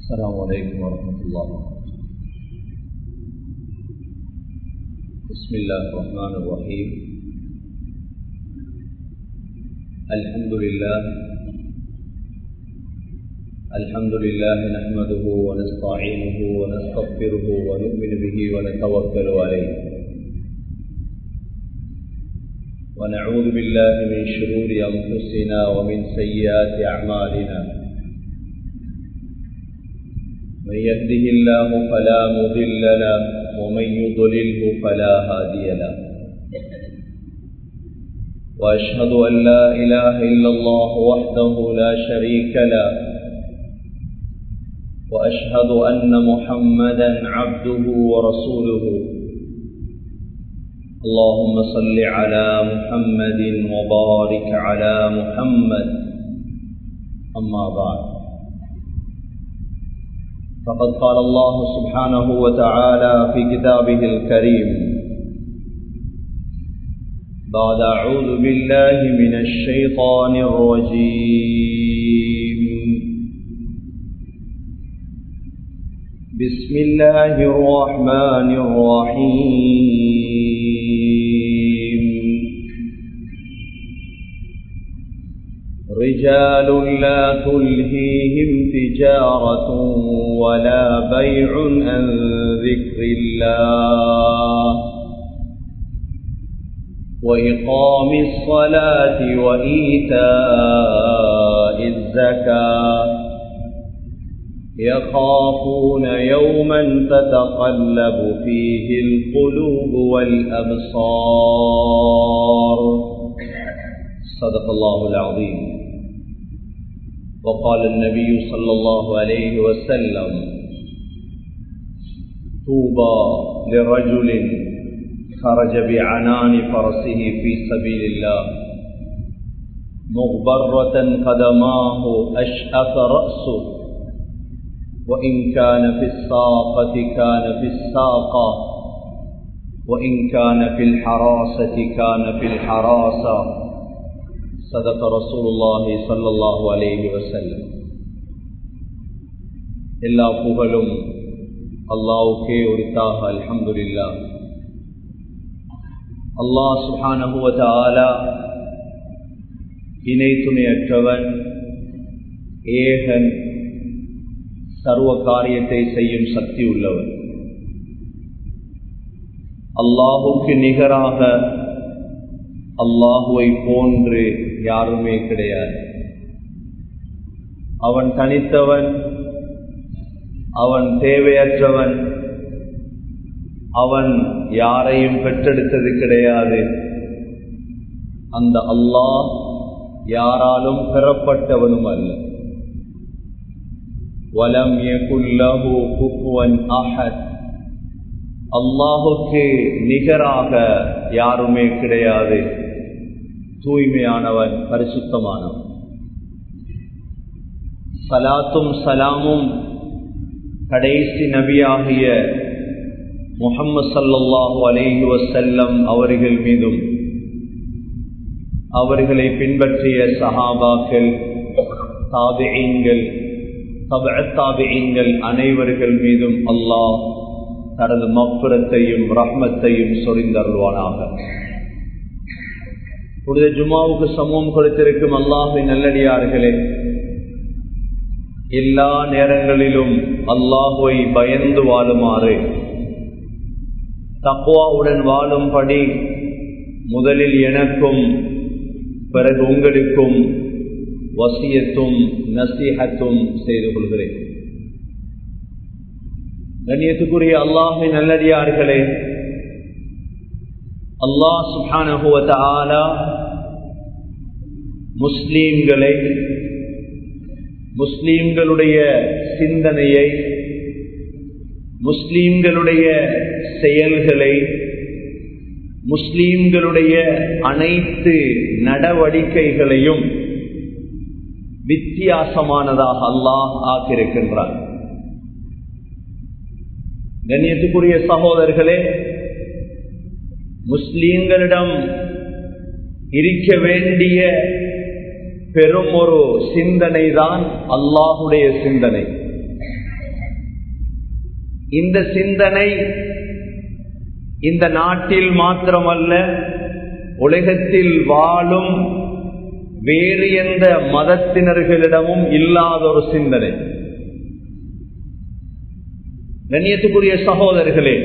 السلام عليكم ورحمة الله بسم الله الرحمن الرحيم الحمد لله الحمد لله نحمده ونستعينه ونستغفره ونؤمن به ونتوكل عليه ونعوذ بالله من شرور أنفسنا ومن سيئات أعمالنا من يهده الله فلا مضل له ومن يضلله فلا هادي له وأشهد أن لا إله إلا الله وحده لا شريك له وأشهد أن محمدا عبده ورسوله اللهم صل على محمد وبارك على محمد أما بعد فقد قال الله سبحانه وتعالى في كتابه الكريم بعد أعوذ بالله من الشيطان الرجيم بسم الله الرحمن الرحيم رجال لا تلهيهم تجارة ولا بيع عن ذكر الله وإقام الصلاة وإيتاء الزكاة يخافون يوما تتقلب فيه القلوب والأبصار صدق الله العظيم وقال النبي صلى الله عليه وسلم طوبى لرجل خرج بعنان فرسه في سبيل الله مغبرة قدماه أشأف رأسه وإن كان في الساقة كان في الساقة وإن كان في الحراسة كان في الحراسة صدق رسول الله صلى الله عليه وسلم எல்லா புகழும் அல்லாவுக்கே உரித்தாக அல்ஹம்துலில்லா அல்லாஹ் சுஹானகுவதாலா இணை துணையற்றவன் ஏகன் சர்வ காரியத்தை செய்யும் சக்தி உள்ளவர் அல்லாஹுக்கு நிகராக அல்லாஹுவை போன்று யாருமே கிடையாது அவன் தனித்தவன் அவன் தேவையற்றவன் அவன் யாரையும் பெற்றெடுத்தது கிடையாது அந்த அல்லாஹ் யாராலும் பெறப்பட்டவனும் அல்ல வலம் குல்லஹு குப்புவன் அஹத் அல்லாஹுக்கு நிகராக யாருமே கிடையாது தூய்மையானவன் பரிசுத்தமானவன் சலாத்தும் சலாமும் கடைசி நபியாகிய முகம்மது சல்லாஹூ அலேஹி வசல்லம் அவர்கள் மீதும் அவர்களை பின்பற்றிய சஹாபாக்கள் தாபியங்கள் தாபியங்கள் அனைவர்கள் மீதும் அல்லாஹ் தனது மப்புரத்தையும் ரஹ்மத்தையும் சொரிந்தருள்வானாக புனித ஜுமாவுக்கு சமூகம் கொடுத்திருக்கும் அல்லாஹின் நல்லடியார்களே எல்லா நேரங்களிலும் அல்லாஹுவை பயந்து வாழுமாறு தக்குவாவுடன் வாழும்படி முதலில் எனக்கும் பிறகு உங்களுக்கும் வசியத்தும் நசீகத்தும் செய்து கொள்கிறேன் கண்ணியத்துக்குரிய அல்லாஹை நல்லடியார்களே அல்லாஹ் சுஹானகுவல முஸ்லீம்களை முஸ்லீம்களுடைய சிந்தனையை முஸ்லீம்களுடைய செயல்களை முஸ்லீம்களுடைய அனைத்து நடவடிக்கைகளையும் வித்தியாசமானதாக அல்லாஹ் ஆக்கியிருக்கின்றார் கண்ணியத்துக்குரிய சகோதரர்களே முஸ்லீம்களிடம் இருக்க வேண்டிய பெரும் ஒரு சிந்தனை தான் அல்லாஹுடைய சிந்தனை இந்த சிந்தனை இந்த நாட்டில் மாத்திரமல்ல உலகத்தில் வாழும் வேறு எந்த மதத்தினர்களிடமும் இல்லாத ஒரு சிந்தனை கண்ணியத்துக்குரிய சகோதரர்களே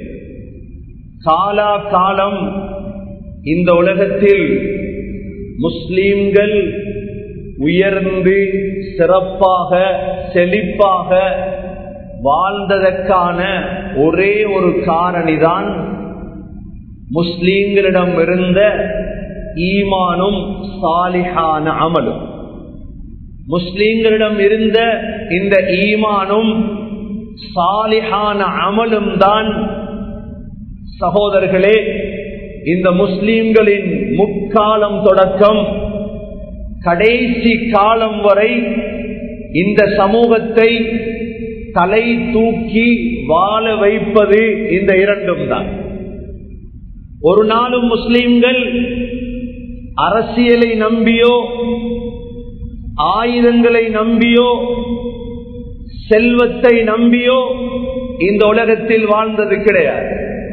காலா காலம் இந்த உலகத்தில் முஸ்லீம்கள் உயர்ந்து சிறப்பாக செழிப்பாக வாழ்ந்ததற்கான ஒரே ஒரு காரணிதான் முஸ்லீம்களிடம் இருந்த ஈமானும் சாலிஹான அமலும் முஸ்லீம்களிடம் இருந்த இந்த ஈமானும் சாலிஹான அமலும் தான் சகோதரர்களே இந்த முஸ்லீம்களின் முக்காலம் தொடக்கம் கடைசி காலம் வரை இந்த சமூகத்தை தலை தூக்கி வாழ வைப்பது இந்த இரண்டும் தான் ஒரு நாளும் முஸ்லீம்கள் அரசியலை நம்பியோ ஆயுதங்களை நம்பியோ செல்வத்தை நம்பியோ இந்த உலகத்தில் வாழ்ந்தது கிடையாது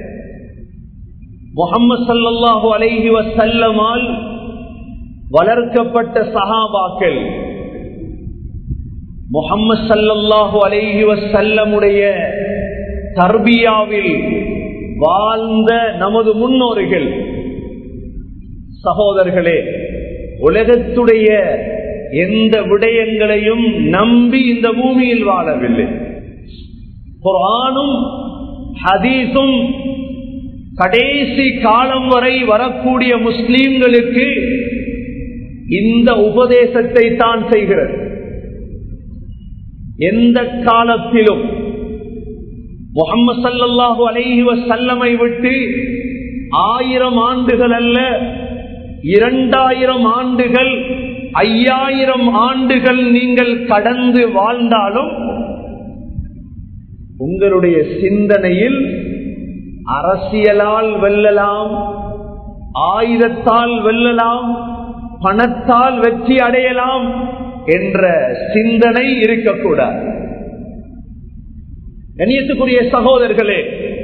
முகம்மது சல்லாஹூ அலைஹி வசல்லமால் வளர்க்கப்பட்ட சஹாபாக்கள் முகம்மது சல்லல்லாஹு அலைஹி வசல்லமுடைய தர்பியாவில் வாழ்ந்த நமது முன்னோர்கள் சகோதரர்களே உலகத்துடைய எந்த விடயங்களையும் நம்பி இந்த பூமியில் வாழவில்லை குரானும் ஹதீஸும் கடைசி காலம் வரை வரக்கூடிய முஸ்லீம்களுக்கு இந்த உபதேசத்தை தான் செய்கிறது எந்த காலத்திலும் முகமது சல்லாஹூ அலைஹி வசல்லமை விட்டு ஆயிரம் ஆண்டுகள் அல்ல இரண்டாயிரம் ஆண்டுகள் ஐயாயிரம் ஆண்டுகள் நீங்கள் கடந்து வாழ்ந்தாலும் உங்களுடைய சிந்தனையில் அரசியலால் வெல்லலாம் ஆயுதத்தால் வெல்லலாம் பணத்தால் வெற்றி அடையலாம் என்ற சிந்தனை இருக்கக்கூடாது கண்ணியத்துக்குரிய சகோதரர்களே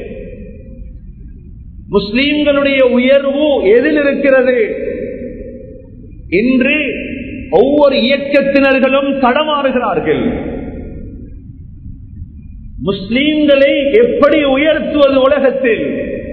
முஸ்லீம்களுடைய உயர்வு எதில் இருக்கிறது இன்று ஒவ்வொரு இயக்கத்தினர்களும் தடமாறுகிறார்கள் முஸ்லீம்களை எப்படி உயர்த்துவது உலகத்தில்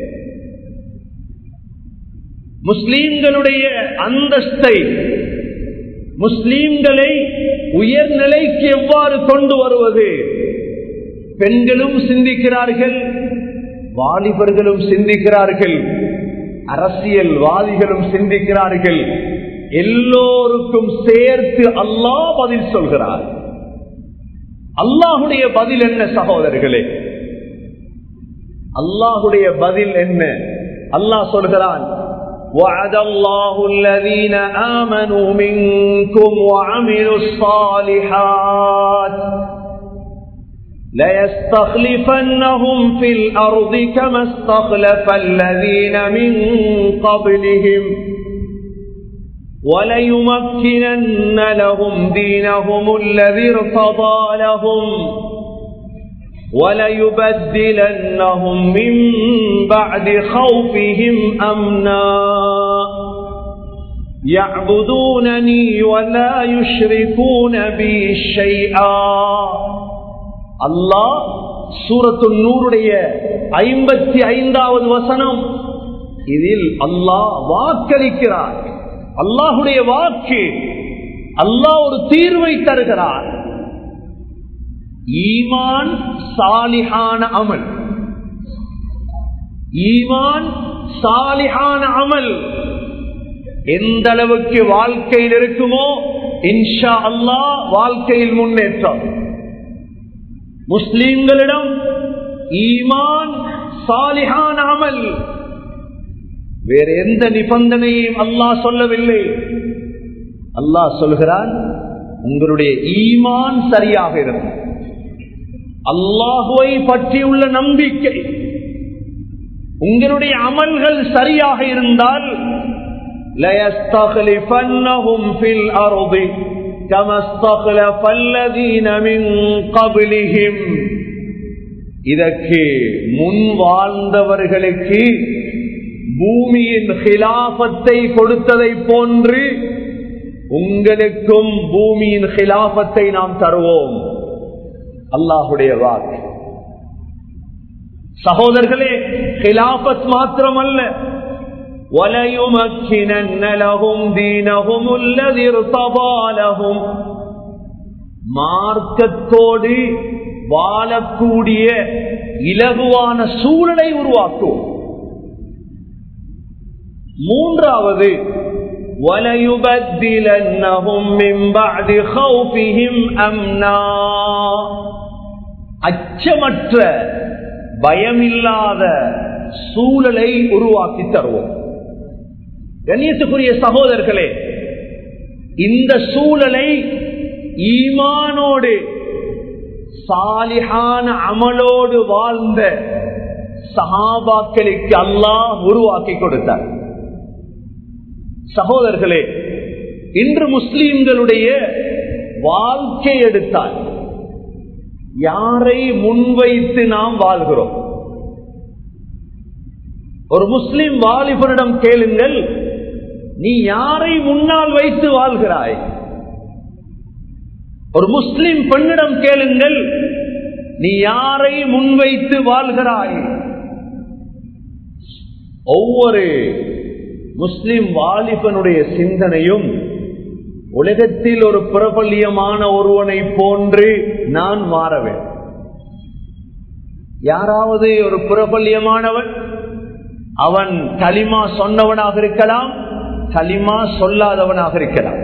முஸ்லீம்களுடைய அந்தஸ்தை முஸ்லீம்களை உயர்நிலைக்கு எவ்வாறு கொண்டு வருவது பெண்களும் சிந்திக்கிறார்கள் வாலிபர்களும் சிந்திக்கிறார்கள் அரசியல்வாதிகளும் சிந்திக்கிறார்கள் எல்லோருக்கும் சேர்த்து அல்லாஹ் பதில் சொல்கிறார் அல்லாஹுடைய பதில் என்ன சகோதரர்களே அல்லாஹுடைய பதில் என்ன அல்லாஹ் சொல்கிறான் وعد الله الذين آمنوا منكم وعملوا الصالحات ليستخلفنهم في الأرض كما استخلف الذين من قبلهم وليمكنن لهم دينهم الذي ارتضى لهم وليبدلنهم من بعد خوفهم أمنا يعبدونني ولا يشركون بي شيئا الله சூரத்து நூறுடைய ஐம்பத்தி ஐந்தாவது வசனம் இதில் அல்லாஹ் வாக்களிக்கிறார் அல்லாஹுடைய வாக்கு அல்லாஹ் ஒரு தீர்வை தருகிறார் ஈமான் சாலிஹான அமல் ஈமான் சாலிஹான அமல் எந்த அளவுக்கு வாழ்க்கையில் இருக்குமோ இன்ஷா அல்லாஹ் வாழ்க்கையில் முன்னேற்றம் முஸ்லிம்களிடம் ஈமான் சாலிஹான அமல் வேற எந்த நிபந்தனையும் அல்லாஹ் சொல்லவில்லை அல்லாஹ் சொல்கிறான் உங்களுடைய ஈமான் சரியாக இருக்கும் அல்லாஹுவை பற்றியுள்ள நம்பிக்கை உங்களுடைய அமல்கள் சரியாக இருந்தால் لَيَسْتَخْلِفَنَّهُمْ فِي الْأَرْضِ كَمَا اسْتَخْلَفَ الَّذِينَ مِنْ قَبْلِهِمْ இதற்கு முன் வாழ்ந்தவர்களுக்கு பூமியின் ஹிலாபத்தை கொடுத்ததை போன்று உங்களுக்கும் பூமியின் ஹிலாபத்தை நாம் தருவோம் அல்லாஹுடைய வாக்கு சகோதரர்களே ஹிலாபத் மாத்திரமல்ல وَلَيُمَكِّنَنَّ لَهُمْ دِينَهُمُ الَّذِي ارْتَضَى لَهُمْ மார்க்கத்தோடு வாழக்கூடிய இலகுவான சூழலை உருவாக்கும் மூன்றாவது وَلَيُبَدِّلَنَّهُمْ مِنْ بَعْدِ خَوْفِهِمْ أَمْنًا அச்சமற்ற பயமில்லாத சூழலை உருவாக்கி தருவோம் கண்ணியத்துக்குரிய சகோதரர்களே இந்த சூழலை ஈமானோடு சாலிஹான அமலோடு வாழ்ந்த சஹாபாக்களுக்கு அல்லாஹ் உருவாக்கி கொடுத்தார் சகோதரர்களே இன்று முஸ்லிம்களுடைய வாழ்க்கை எடுத்தால் யாரை முன்வைத்து நாம் வாழ்கிறோம் ஒரு முஸ்லிம் வாலிபனிடம் கேளுங்கள் நீ யாரை முன்னால் வைத்து வாழ்கிறாய் ஒரு முஸ்லிம் பெண்ணிடம் கேளுங்கள் நீ யாரை முன்வைத்து வாழ்கிறாய் ஒவ்வொரு முஸ்லிம் வாலிபனுடைய சிந்தனையும் உலகத்தில் ஒரு பிரபல்யமான ஒருவனை போன்று நான் மாறவேன் யாராவது ஒரு பிரபல்யமானவன் அவன் களிமா சொன்னவனாக இருக்கலாம் களிமா சொல்லாதவனாக இருக்கலாம்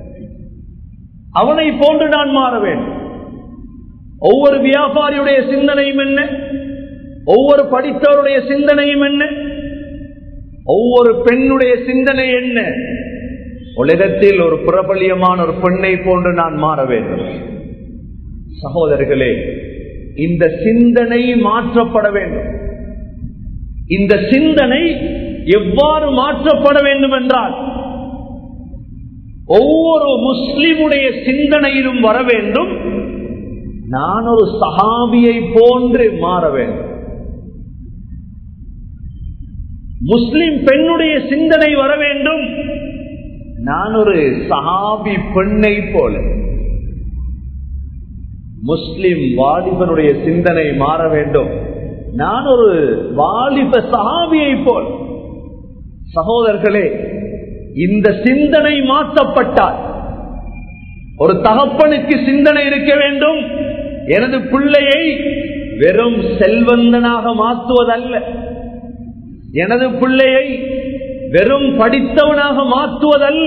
அவனை போன்று நான் மாற வேண்டும் ஒவ்வொரு வியாபாரியுடைய சிந்தனையும் என்ன ஒவ்வொரு படித்தவருடைய சிந்தனையும் என்ன ஒவ்வொரு பெண்ணுடைய சிந்தனை என்ன உலகத்தில் ஒரு பிரபலியமான ஒரு பெண்ணை போன்று நான் மாற வேண்டும் சகோதரர்களே இந்த சிந்தனை மாற்றப்பட வேண்டும் இந்த சிந்தனை எவ்வாறு மாற்றப்பட வேண்டும் என்றால் ஒவ்வொரு முஸ்லிமுடைய சிந்தனையிலும் வர வேண்டும் நான் ஒரு சஹாபியை போன்று மாற வேண்டும் முஸ்லிம் பெண்ணுடைய சிந்தனை வர வேண்டும் நான் ஒரு சஹாபி பெண்ணை போல முஸ்லிம் வாலிபனுடைய சிந்தனை மாற வேண்டும் நான் ஒரு வாலிப சஹாபியை போல் சகோதரர்களே இந்த சிந்தனை மாற்றப்பட்டால் ஒரு தகப்பனுக்கு சிந்தனை இருக்க வேண்டும் எனது பிள்ளையை வெறும் செல்வந்தனாக மாற்றுவதல்ல எனது பிள்ளையை வெறும் படித்தவனாக மாற்றுவதல்ல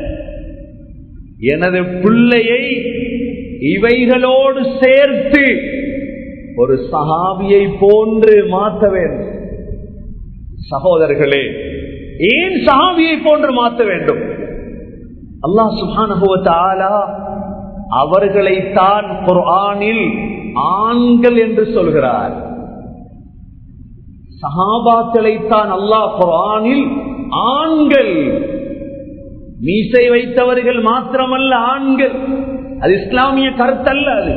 எனது பிள்ளையை இவைகளோடு சேர்த்து ஒரு சகாவியை போன்று மாற்ற வேண்டும் சகோதரர்களே ஏன் சஹாபியை போன்று மாற்ற வேண்டும் அல்லாஹ் சுபானுவத்தாலா அவர்களைத்தான் குர்ஆனில் ஆண்கள் என்று சொல்கிறார் சஹாபாக்களைத்தான் அல்லாஹ் குர்ஆனில் ஆண்கள் மீசை வைத்தவர்கள் மாத்திரமல்ல ஆண்கள் அது இஸ்லாமிய கருத்தல்ல அது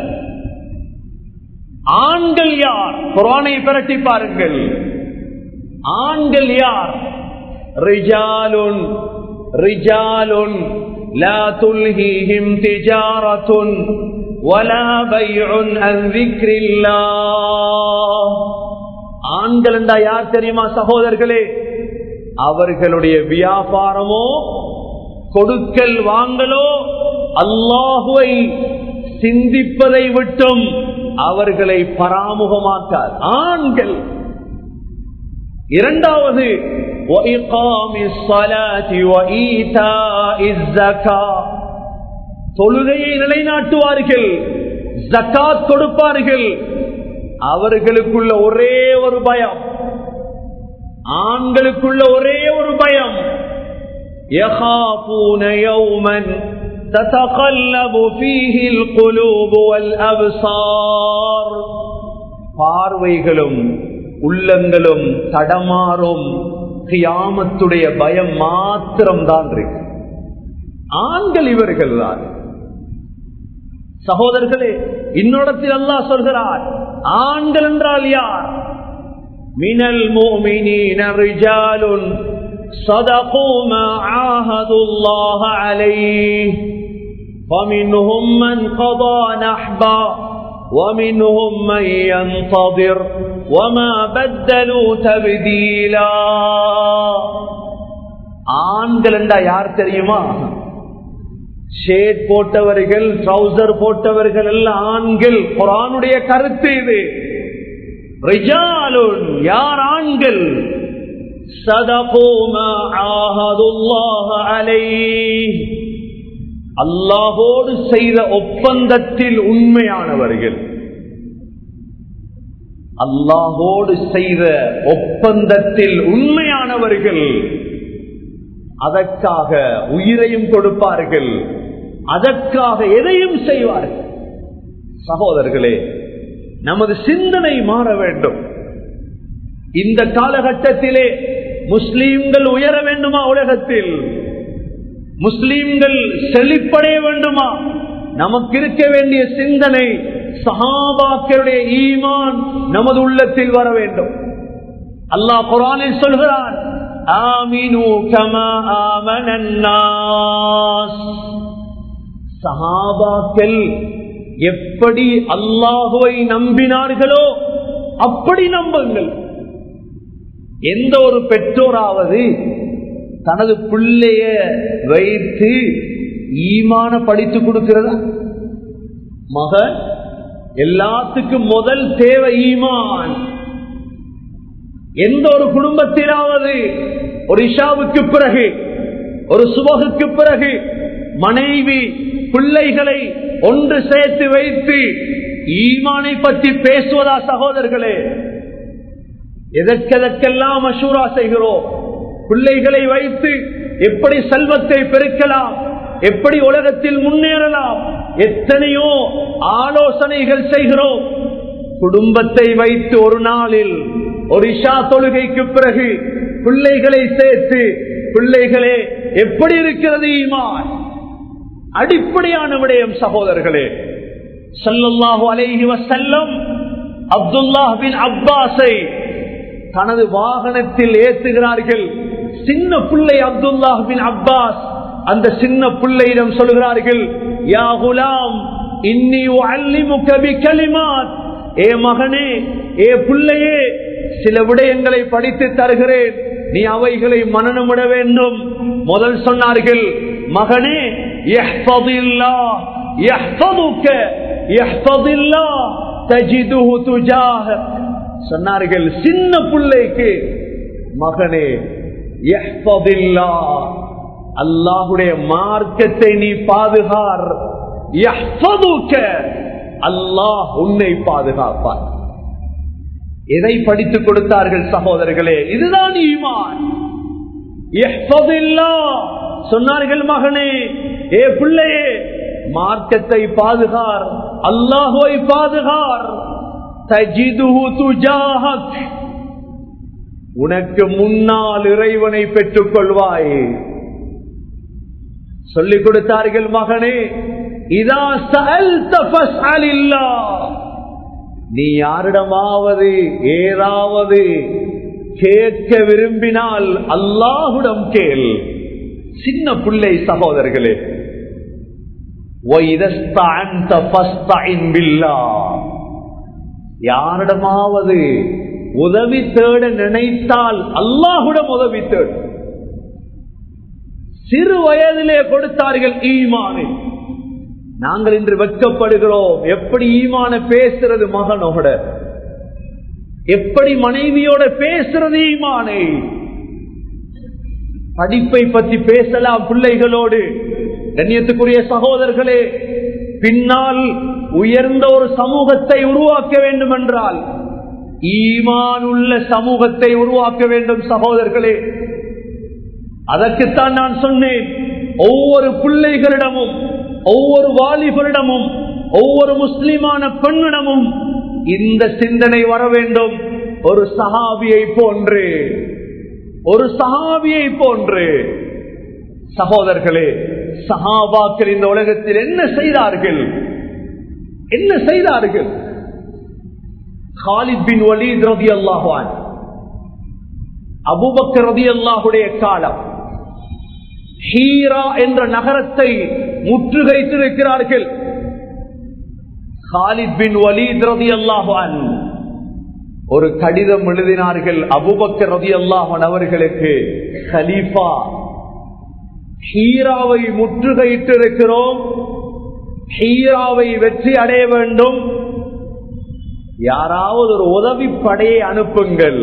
ஆண்கள் யார் குரானை பிரட்டி பாருங்கள் ஆண்கள் யார் ரிஜாலுன் ரிஜாலுன் لا تلهيهم تجارة ولا بيع عن ذكر الله ஆண்கள் என்றா யார் தெரியுமா சகோதரர்களே அவர்களுடைய வியாபாரமோ கொடுக்கல் வாங்கலோ அல்லாஹுவை சிந்திப்பதை விட்டும் அவர்களை பராமுகமாக்கார் ஆண்கள் இரண்டாவது தொழுகையை நிலைநாட்டுவார்கள் ஜக்காத் கொடுப்பார்கள் அவர்களுக்குள்ள ஒரே ஒரு பயம் ஆண்களுக்குள்ள ஒரே ஒரு பயம் يخافون يوما تتقلب فيه القلوب والأبصار பார்வைகளும் உள்ளங்களும் தடமாறும் கியாமத்துடைய பயம் மாத்திரம்தான் இருக்கு ஆண்கள் இவர்கள் தான் சகோதரர்களே இன்னொடத்தில் அல்லா சொல்கிறார் ஆண்கள் என்றால் யார் மினல் مؤمنين رجال صدقوا ما عاهدوا الله عليه فمنهم من قضى نحبا ومنهم من ينتظر وما بدلوا تبديلا ஆண்கள் என்றா யார் தெரியுமா ஷேட் போட்டவர்கள் ட்ரௌசர் போட்டவர்கள் எல்லாம் ஆண்கள் குரானுடைய கருத்து இது ரிஜாலுன் யார் ஆண்கள் அல்லாஹோடு செய்த ஒப்பந்தத்தில் உண்மையானவர்கள் அல்லாஹோடு செய்த ஒப்பந்தத்தில் உண்மையானவர்கள் அதற்காக உயிரையும் கொடுப்பார்கள் அதற்காக எதையும் செய்வார்கள் சகோதரர்களே நமது சிந்தனை மாற வேண்டும் இந்த காலகட்டத்திலே முஸ்லீம்கள் உயர வேண்டுமா உலகத்தில் முஸ்லீம்கள் செழிப்படைய வேண்டுமா நமக்கு இருக்க வேண்டிய சிந்தனை சஹாபாக்களுடைய ஈமான் நமது உள்ளத்தில் வர வேண்டும் அல்லாஹ் குரானில் சொல்கிறான் ஆமினு கமா ஆமனன்னாஸ் சஹாபாக்கள் எப்படி அல்லாஹுவை நம்பினார்களோ அப்படி நம்புங்கள் எந்த ஒரு பெற்றோராவது தனது பிள்ளைய வைத்து ஈமான படித்து கொடுக்கிறதா மகன் எல்லாத்துக்கும் முதல் தேவை ஈமான் எந்த ஒரு குடும்பத்திலாவது ஒரு இஷாவுக்கு பிறகு ஒரு சுபகுக்கு பிறகு மனைவி பிள்ளைகளை ஒன்று சேர்த்து வைத்து ஈமானை பற்றி பேசுவதா சகோதரர்களே எதற்கெதற்கெல்லாம் மசூரா செய்கிறோம் பிள்ளைகளை வைத்து எப்படி செல்வத்தை பெருக்கலாம் எப்படி உலகத்தில் முன்னேறலாம் எத்தனையோ ஆலோசனைகள் செய்கிறோம் குடும்பத்தை வைத்து ஒரு நாளில் ஒரு இஷா தொழுகைக்கு பிறகு பிள்ளைகளை சேர்த்து பிள்ளைகளே எப்படி இருக்கிறது ஈமான் அடிப்படையான விடயம் சகோதரர்களே சல்லல்லாஹு அலைஹி வசல்லம் அப்துல்லா பின் அப்பாஸை தனது வாகனத்தில் ஏற்றுகிறார்கள் சின்ன பிள்ளை அப்துல்லா பின் அப்பாஸ் அந்த சின்ன பிள்ளையிடம் சொல்கிறார்கள் யா குலாம் இன்னி அல்லிமுக பிகலிமாத் ஏ மகனே ஏ பிள்ளையே சில விடயங்களை படித்து தருகிறேன் நீ அவைகளை மனநமிட வேண்டும் முதல் சொன்னார்கள் மகனே சொன்னார்கள் சின்ன பிள்ளைக்கு மகனே அல்லாஹுடைய மார்க்கத்தை நீ பாதுகார் அல்லாஹ் உன்னை பாதுகாப்பார் எதை படித்துக் கொடுத்தார்கள் சகோதரர்களே இதுதான் ஈமான் சொன்னார்கள் மகனே ஏ பிள்ளையே மார்க்கத்தை பாதுகார் அல்லாஹுவை பாதுகார் உனக்கு முன்னால் இறைவனை பெற்றுக் கொள்வாய் சொல்லிக் கொடுத்தார்கள் மகனே இதா சல்தா நீ யாரிடமாவது ஏதாவது கேட்க விரும்பினால் அல்லாஹுடம் கேள் சின்ன பிள்ளை சகோதரர்களே யாரிடமாவது உதவி தேட நினைத்தால் அல்லாஹுடம் உதவி தேடு சிறு வயதிலே கொடுத்தார்கள் ஈமானை நாங்கள் இன்று வெட்கப்படுகிறோம் எப்படி ஈமான பேசுறது மகனோட எப்படி மனைவியோட பேசுறது ஈமானை படிப்பை பற்றி பேசலாம் பிள்ளைகளோடு கண்ணியத்துக்குரிய சகோதரர்களே பின்னால் உயர்ந்த ஒரு சமூகத்தை உருவாக்க வேண்டும் என்றால் ஈமான் உள்ள சமூகத்தை உருவாக்க வேண்டும் சகோதரர்களே அதற்குத்தான் நான் சொன்னேன் ஒவ்வொரு பிள்ளைகளிடமும் ஒவ்வொரு வாலிபரிடமும் ஒவ்வொரு முஸ்லிமான பெண்ணிடமும் இந்த சிந்தனை வர வேண்டும் ஒரு சஹாபியை போன்று ஒரு சஹாபியை போன்று சகோதரர்களே சஹாபாக்கள் இந்த உலகத்தில் என்ன செய்தார்கள் என்ன செய்தார்கள் காலித் பின் வலீத் ரதி அல்லாஹான் அபுபக்கர் ரதி அல்லாஹுடைய காலம் ஹீரா என்ற நகரத்தை முற்றுகைத்திருக்கிறார்கள் காலித் பின் வலீத் ரதி அல்லாஹான் ஒரு கடிதம் எழுதினார்கள் அபுபக்கர் ரதி அல்லாஹன் அவர்களுக்கு கலீஃபா ஹீராவை முற்றுகையிட்டிருக்கிறோம் ஹீராவை வெற்றி அடைய வேண்டும் யாராவது ஒரு உதவி படையை அனுப்புங்கள்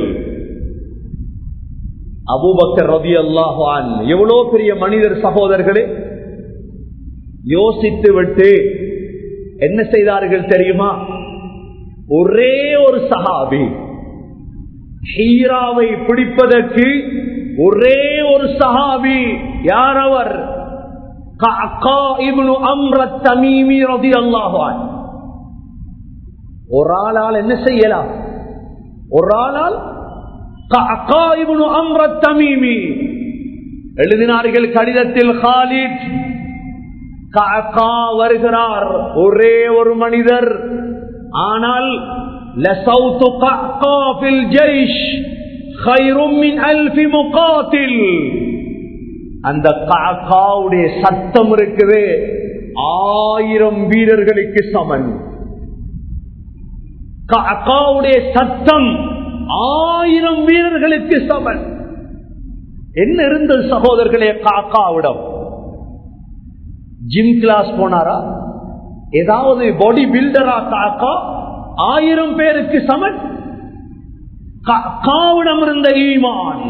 அபுபக்கர் ரதி அல்லாஹான் எவ்வளவு பெரிய மனிதர் சகோதரர்களே யோசித்து விட்டு என்ன செய்தார்கள் தெரியுமா ஒரே ஒரு சஹாபி ஹீராவை பிடிப்பதற்கு ஒரே ஒரு சஹாபி யார் அவர் ஒரு ஆளால் என்ன செய்யலாம் ஒரு ஆளால் தமீமி எழுதினார்கள் கடிதத்தில் ஹாலித் வருகிறார் ஒரே ஒரு மனிதர் ஆனால் لصوت قعقاع في الجيش خير من ألف مقاتل அந்த காக்காவுடைய சத்தம் இருக்குது ஆயிரம் வீரர்களுக்கு சமன் காக்காவுடைய சத்தம் ஆயிரம் வீரர்களுக்கு சமன் என்ன இருந்தது சகோதரர்களே காக்காவிடம் ஜிம் கிளாஸ் போனாரா ஏதாவது பாடி பில்டரா காக்கா ஆயிரம் பேருக்கு சமன் காவிடம் இருந்த ஈமான்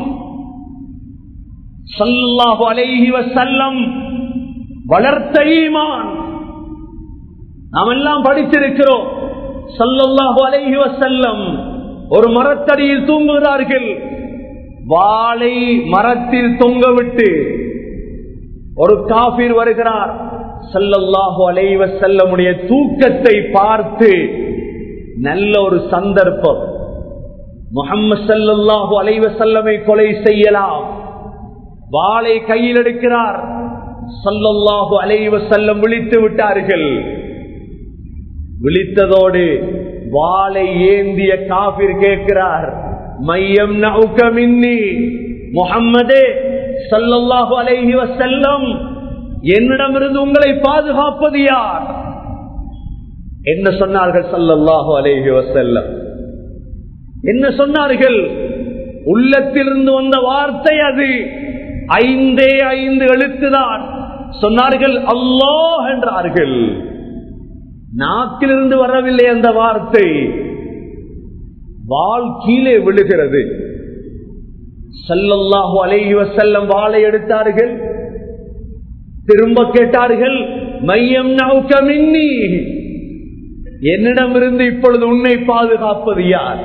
சல்லாஹு அலைஹி வசல்லம் வளர்த்த ஈமான் நாம் எல்லாம் படித்திருக்கிறோம் சல்லல்லாஹு அலைஹி வசல்லம் ஒரு மரத்தடியில் தூங்குகிறார்கள் வாளை மரத்தில் தொங்க விட்டு ஒரு காபீர் வருகிறார் சல்லல்லாஹு அலைவ செல்லமுடைய தூக்கத்தை பார்த்து நல்ல ஒரு சந்தர்ப்பம் முகம்மது சல்லல்லாஹு அலைவ செல்லமை கொலை செய்யலாம் வாளை கையில் எடுக்கிறார் சல்லல்லாஹு அலைவ செல்லம் விழித்து விட்டார்கள் விழித்ததோடு வாளை ஏந்திய காபிர் கேட்கிறார் மையம் நவுக்க மின்னி முகம்மதே சல்லல்லாஹு அலைஹி வசல்லம் என்னிடமிருந்து உங்களை பாதுகாப்பது யார் என்ன சொன்னார்கள் சல்லல்லாஹு அலைஹி வசல்லம் என்ன சொன்னார்கள் உள்ளத்திலிருந்து வந்த வார்த்தை அது ஐந்தே ஐந்து எழுத்துதான் சொன்னார்கள் அல்லாஹ் என்றார்கள் நாக்கிலிருந்து வரவில்லை அந்த வார்த்தை வால் கீழே விழுகிறது சல்லல்லாஹு அலைஹி வசல்லம் வாளை எடுத்தார்கள் திரும்ப கேட்டார்கள் மையம் நவுக்க மின்னி என்னிடமிருந்து இப்பொழுது உன்னை பாதுகாப்பது யார்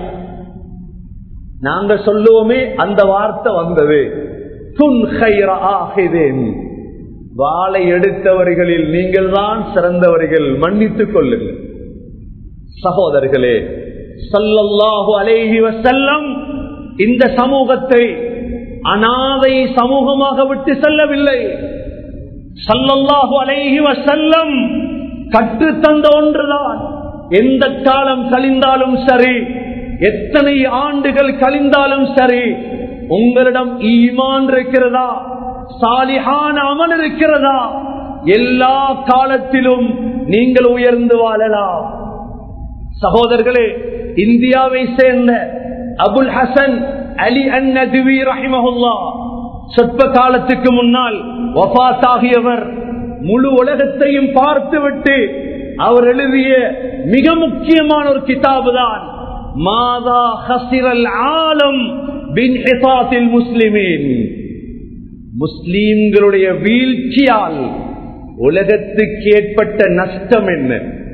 நாங்க சொல்லுவோமே அந்த வார்த்தை வந்தது துன் ஆகிதேன் வாளை எடுத்தவர்களில் நீங்கள் தான் சிறந்தவர்கள் மன்னித்துக் கொள்ளுங்கள் சகோதரர்களே சல்லல்லாஹு அலேஹி வசல்லம் இந்த சமூகத்தை அனாதை சமூகமாக விட்டு செல்லவில்லை சல்லல்லாஹு அலேஹி வசல்லம் கற்றுத்தந்த ஒன்றுதான் எந்த காலம் கழிந்தாலும் சரி எத்தனை ஆண்டுகள் கழிந்தாலும் சரி உங்களிடம் ஈமான் இருக்கிறதா சாலிஹான அமல் இருக்கிறதா எல்லா காலத்திலும் நீங்கள் உயர்ந்து வாழலாம் சகோதரர்களே இந்தியாவை சேர்ந்த அபுல் ஹசன் அலி அந்நதுவி ரஹிமஹுல்லா சொற்ப காலத்துக்கு முன்னால் வபாத்தாகியவர் முழு உலகத்தையும் பார்த்துவிட்டு அவர் எழுதிய மிக முக்கியமான ஒரு கிதாபு தான் மாதா ஹசிரல் ஆலம் பின் முஸ்லிமின் முஸ்லீம்களுடைய வீழ்ச்சியால் உலகத்துக்கு ஏற்பட்ட நஷ்டம் என்ன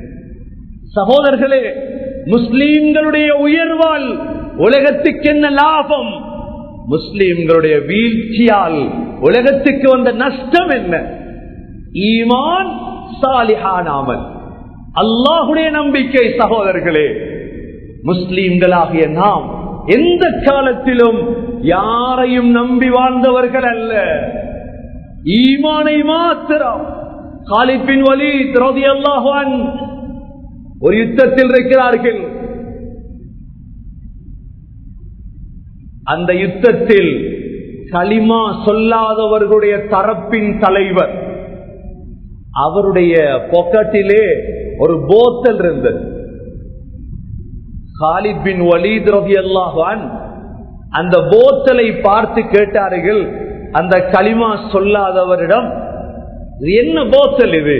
சகோதரர்களே முஸ்லீம்களுடைய உயர்வால் உலகத்துக்கு என்ன லாபம் முஸ்லீம்களுடைய வீழ்ச்சியால் உலகத்துக்கு வந்த நஷ்டம் என்ன ஈமான் சாலிஹானாமல் அல்லாஹுடைய நம்பிக்கை சகோதரர்களே முஸ்லீம்களாகிய நாம் எந்த காலத்திலும் யாரையும் நம்பி வாழ்ந்தவர்கள் அல்ல ஈமானை மாத்திரம் காலிப்பின் வலி திரௌதி அல்லாஹான் ஒரு யுத்தத்தில் இருக்கிறார்கள் அந்த யுத்தத்தில் களிமா சொல்லாதவர்களுடைய தரப்பின் தலைவர் அவருடைய பொக்கட்டிலே ஒரு போத்தல் இருந்தது காலித் பின் வலீத் ரவி அல்லாஹான் அந்த போத்தலை பார்த்து கேட்டார்கள் அந்த களிமா சொல்லாதவரிடம் இது என்ன போத்தல் இது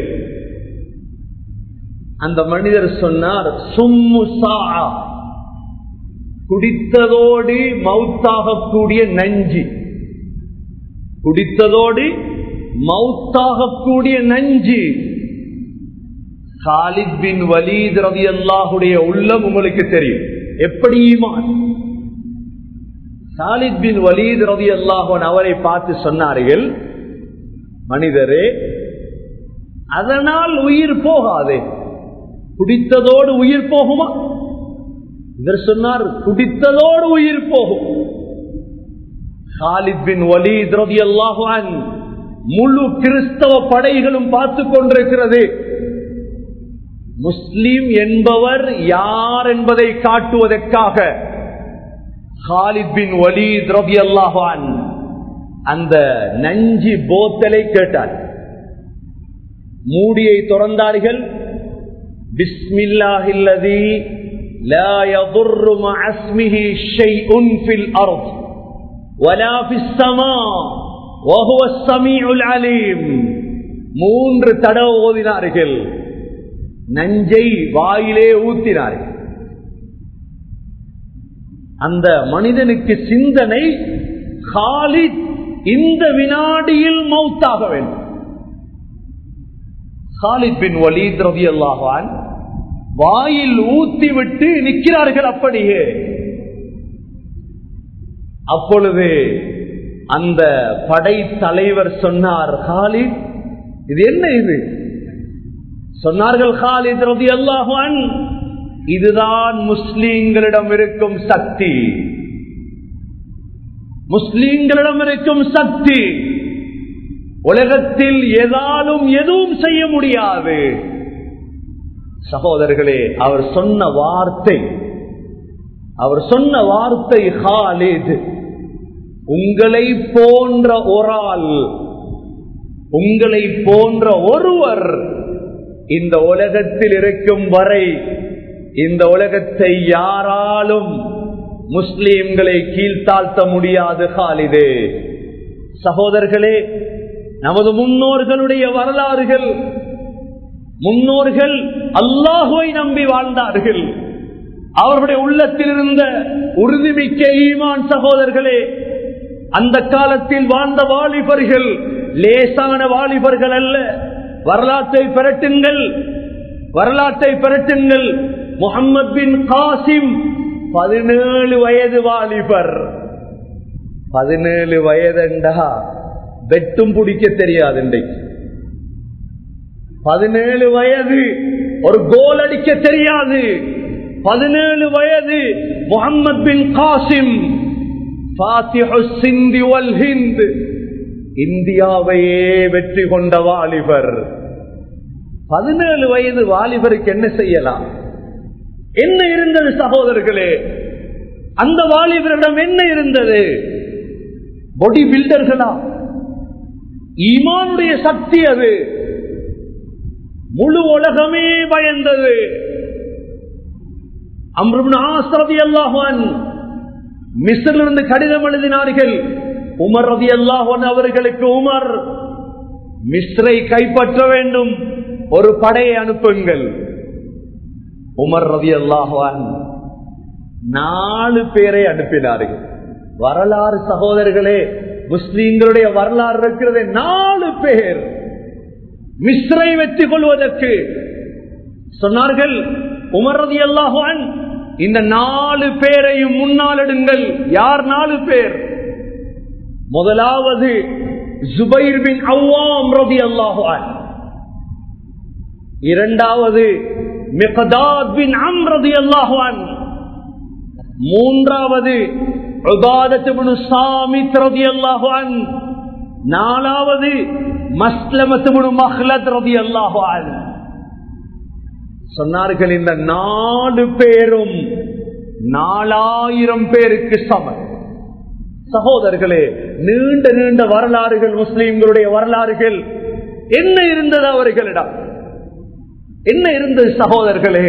அந்த மனிதர் சொன்னார் சும்மு சா குடித்ததோடு மவுத்தாகக்கூடிய நஞ்சி குடித்ததோடு மவுத்தாகக்கூடிய நஞ்சு காலித் பின் வலீத் ரவி அல்லாஹுடைய உள்ளம் உங்களுக்கு தெரியும் எப்படி ஈமான் காலித் பின் வலீத் ரவி அல்லாஹன் அவரை பார்த்து சொன்னார்கள் மனிதரே அதனால் உயிர் போகாதே குடித்ததோடு உயிர் போகுமா இவர் சொன்னார் குடித்ததோடு உயிர் போகும் காலித் பின் வலீத் ரவி அல்லாஹான் முழு கிறிஸ்தவ படைகளும் பார்த்து கொண்டிருக்கிறது முஸ்லிம் என்பவர் யார் என்பதை காட்டுவதற்காக ஹாலித் பின் வலீத் ரவி அல்லாஹான் அந்த நஞ்சி போத்தலை கேட்டார் மூடியை திறந்தார்கள் பிஸ்மில்லாஹில்லதி لا يضر مع اسمه شيء في الأرض ولا في السماء وهو السميع العليم மூன்று தடவை ஓதினார்கள் நஞ்சை வாயிலே ஊத்தினார்கள் அந்த மனிதனுக்கு சிந்தனை காலித் இந்த வினாடியில் மௌத்தாக வேண்டும் காலித் பின் வலீத் ரவி அல்லாஹான் வாயில் ஊத்தி விட்டு நிற்கிறார்கள் அப்படியே அப்பொழுது அந்த படை தலைவர் சொன்னார் ஹாலித் இது என்ன இது சொன்னார்கள் ஹாலித் ரவி அல்லாஹான் இதுதான் முஸ்லீம்களிடம் இருக்கும் சக்தி முஸ்லீம்களிடம் இருக்கும் சக்தி உலகத்தில் ஏதாலும் எதுவும் செய்ய முடியாது சகோதரர்களே அவர் சொன்ன வார்த்தை அவர் சொன்ன வார்த்தை ஹாலித் உங்களை போன்ற ஒரு ஆள் உங்களை போன்ற ஒருவர் இந்த உலகத்தில் இருக்கும் வரை இந்த உலகத்தை யாராலும் முஸ்லீம்களை கீழ்த்தாழ்த்த முடியாது ஹாலிதே சகோதரர்களே நமது முன்னோர்களுடைய வரலாறுகள் முன்னோர்கள் அல்லாஹுவை நம்பி வாழ்ந்தார்கள் அவர்களுடைய உள்ளத்தில் இருந்த உறுதிமிக்க ஈமான் சகோதரர்களே அந்த காலத்தில் வாழ்ந்த வாலிபர்கள் லேசான வாலிபர்கள் அல்ல வரலாற்றை பெறட்டுங்கள் வரலாற்றை பெறட்டுங்கள் முகமது பின் காசிம் பதினேழு வயது வாலிபர் பதினேழு வயதண்டா வெட்டும் பிடிக்க தெரியாது இன்றைக்கு பதினேழு வயது ஒரு கோல் அடிக்க தெரியாது பதினேழு வயது முகமது பின் காசிம் சிந்தி வல் ஹிந்த் இந்தியாவையே வெற்றி கொண்ட வாலிபர் பதினேழு வயது வாலிபருக்கு என்ன செய்யலாம் என்ன இருந்தது சகோதரர்களே அந்த வாலிபரிடம் என்ன இருந்தது பொடி பில்டர்களா ஈமானுடைய சக்தி அது முழு உலகமே பயந்தது அம்ருதி அல்லாஹான் மிஸ்ரிலிருந்து கடிதம் எழுதினார்கள் உமர் ரதி அல்லாஹன் அவர்களுக்கு உமர் மிஸ்ரை கைப்பற்ற வேண்டும் ஒரு படையை அனுப்புங்கள் உமர் ரதி அல்லாஹான் நாலு பேரை அனுப்பினார்கள் வரலாறு சகோதரர்களே முஸ்லீம்களுடைய வரலாறு இருக்கிறது நாலு பேர் மிஸ்ரை வெற்றி கொள்வதற்கு சொன்னார்கள் உமரதி அல்லாஹான் இந்த நாலு பேரையும் முன்னால் எடுங்கள் யார் நாலு பேர் முதலாவது ஜுபைர் பின் அவ்வாம் ரதி அல்லாஹான் இரண்டாவது மிகதாத் பின் அம் ரதி அல்லாஹான் மூன்றாவது சாமித் ரதி அல்லாஹான் நாலாவது மஸ்லமத்து மஹ்லத் ரதி அல்லாஹான் சொன்னார்கள் இந்த நாலு பேரும் நாலாயிரம் பேருக்கு சமம் சகோதரர்களே நீண்ட நீண்ட வரலாறுகள் முஸ்லிம்களுடைய வரலாறுகள் என்ன இருந்தது அவர்களிடம் என்ன இருந்தது சகோதரர்களே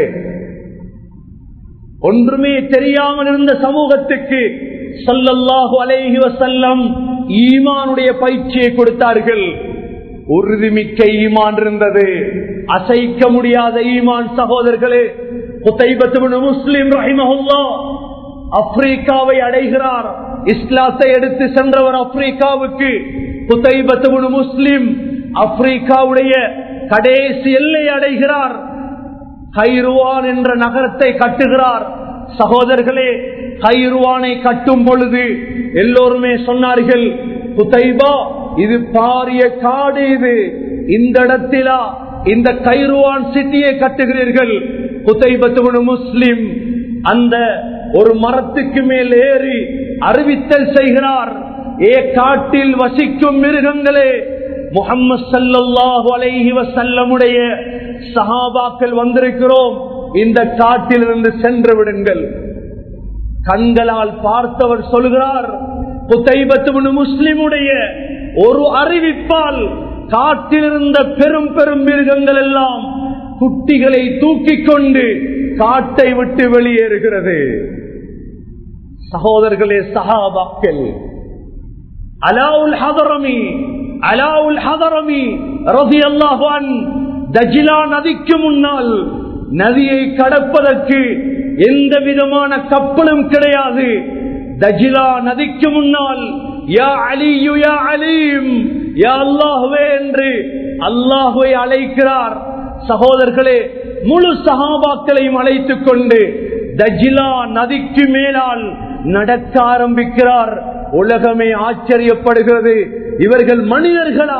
ஒன்றுமே தெரியாமல் இருந்த சமூகத்துக்கு சல்லல்லாஹு அலைஹி வசல்லம் ஈமானுடைய பயிற்சியை கொடுத்தார்கள் உறுதிமிக்க ஈமான் இருந்தது அசைக்க முடியாத ஈமான் சகோதரர்களே குத்தைபத்து முஸ்லிம் ரஹிமஹுல்லா ஆப்பிரிக்காவை அடைகிறார் இஸ்லாத்தை எடுத்து சென்றவர் ஆப்பிரிக்காவுக்கு குத்தைபத்து முஸ்லிம் ஆப்பிரிக்காவுடைய கடைசி எல்லை அடைகிறார் கைருவான் என்ற நகரத்தை கட்டுகிறார் சகோதரர்களே கைருவானை கட்டும் பொழுது எல்லோருமே சொன்னார்கள் குத்தைபா இது பாரிய காடு இது இந்த இடத்திலா இந்த கைருவான் சிட்டியை கட்டுகிறீர்கள் குத்தைபத்து முஸ்லிம் அந்த ஒரு மரத்துக்கு மேல் ஏறி அறிவித்தல் செய்கிறார் ஏ காட்டில் வசிக்கும் மிருகங்களே முகம்மது சல்லாஹு அலைஹி வசல்லமுடைய சஹாபாக்கள் வந்திருக்கிறோம் இந்த காட்டிலிருந்து சென்று விடுங்கள் கண்களால் பார்த்தவர் சொல்கிறார் புத்தைபத்து முஸ்லிமுடைய ஒரு அறிவிப்பால் காட்டிலிருந்த பெரும் பெரும் மிருகங்கள் எல்லாம் குட்டிகளை தூக்கிக் கொண்டு காட்டை விட்டு வெளியேறுகிறது சகோதரர்களே சஹாபாக்கள் அலாவுல் ஹதரமி அலாவுல் ஹதரமி ரவி அல்லாஹான் தஜிலா நதிக்கு முன்னால் நதியை கடப்பதற்கு எந்த விதமான கப்பலும் கிடையாது தஜிலா நதிக்கு முன்னால் யா அலியு யா அலீம் யா அல்லாஹுவே என்று அல்லாஹுவை அழைக்கிறார் சகோதரர்களே முழு சகாபாக்களையும் அழைத்துக் கொண்டு தஜிலா நதிக்கு மேலால் நடக்க ஆரம்பிக்கிறார் உலகமே ஆச்சரியப்படுகிறது இவர்கள் மனிதர்களா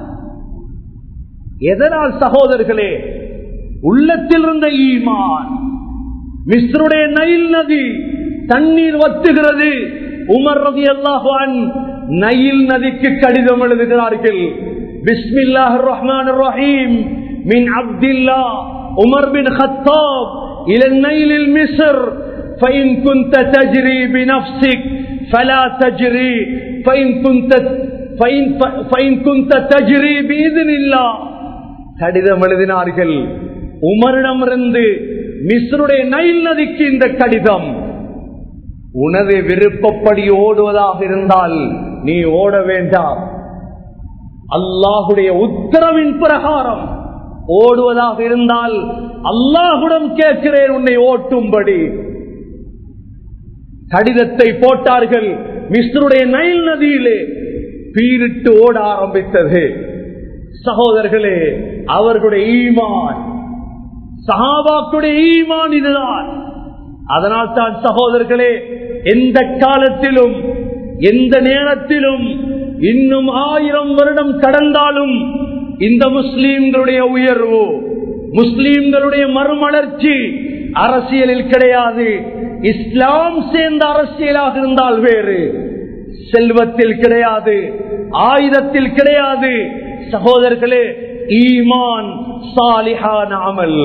எதனால் சகோதரர்களே உள்ளத்தில் இருந்த ஈமான் மிஸ்ருடைய நைல் நதி தண்ணீர் வத்துகிறது உமர் ரதி அல்லாஹான் நயில் நதிக்கு கடிதம் எழுதுகிறார்கள் பிஸ்மில்லாஹ் ரஹ்மான் ரஹீம் மின் அப்துல்லா உமர் பின் خطاب إلى النيل المصر فإن كنت تجري بنفسك فلا تجري فإن كنت فإن, فإن كنت تجري بإذن الله கடிதம் எழுதினார்கள் உமரிடமிருந்து மிஸ்ருடைய நைல் நதிக்கு இந்த கடிதம் உனது விருப்பப்படி ஓடுவதாக இருந்தால் நீ ஓட வேண்டாம் அல்லாஹுடைய உத்தரவின் பிரகாரம் ஓடுவதாக இருந்தால் அல்லாஹுடன் கேட்கிறேன் உன்னை ஓட்டும்படி கடிதத்தை போட்டார்கள் மிஸ்ருடைய நைல் நதியிலே பீரிட்டு ஓட ஆரம்பித்தது சகோதரர்களே அவர்களுடைய ஈமான் சஹாபாக்குடைய ஈமான் இதுதான் அதனால் தான் சகோதரர்களே எந்த காலத்திலும் எந்த நேரத்திலும் இன்னும் ஆயிரம் வருடம் கடந்தாலும் இந்த முஸ்லீம்களுடைய உயர்வு முஸ்லீம்களுடைய மறுமலர்ச்சி அரசியலில் கிடையாது இஸ்லாம் சேர்ந்த அரசியலாக இருந்தால் வேறு செல்வத்தில் கிடையாது ஆயுதத்தில் கிடையாது சகோதரர்களே ஈமான் சாலிஹான அமல்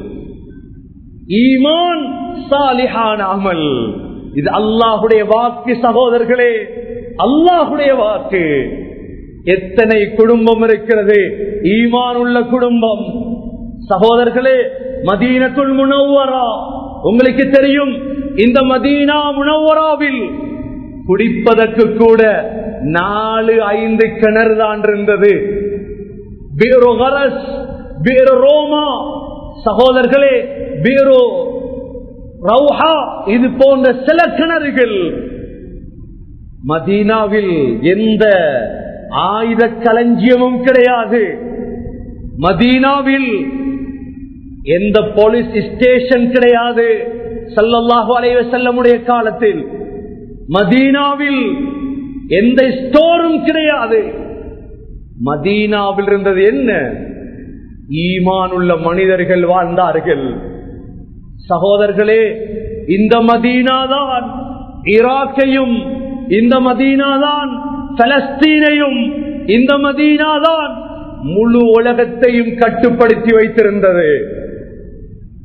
ஈமான் சாலிஹான அமல் இது அல்லாஹுடைய வாக்கு சகோதரர்களே அல்லாஹுடைய வாக்கு எத்தனை குடும்பம் இருக்கிறது ஈமான் உள்ள குடும்பம் சகோதரர்களே மதீனத்துள் முனவரா உங்களுக்கு தெரியும் இந்த மதீனா முனவராவில் குடிப்பதற்கு கூட நாலு ஐந்து கிணறு தான் இருந்தது பீரோ கரஸ் பீரோ ரோமா சகோதரர்களே பீரோ ரவுஹா இது போன்ற சில கிணறுகள் மதீனாவில் எந்த ஆயுத களஞ்சியமும் கிடையாது மதீனாவில் எந்த போலீஸ் ஸ்டேஷன் கிடையாது சல்லல்லாஹு அலைவ செல்லமுடைய காலத்தில் மதீனாவில் எந்த ஸ்டோரும் கிடையாது மதீனாவில் இருந்தது என்ன ஈமான் உள்ள மனிதர்கள் வாழ்ந்தார்கள் சகோதரர்களே இந்த மதீனாதான் ஈராக்கையும் இந்த மதீனாதான் பலஸ்தீனையும் இந்த மதீனாதான் முழு உலகத்தையும் கட்டுப்படுத்தி வைத்திருந்தது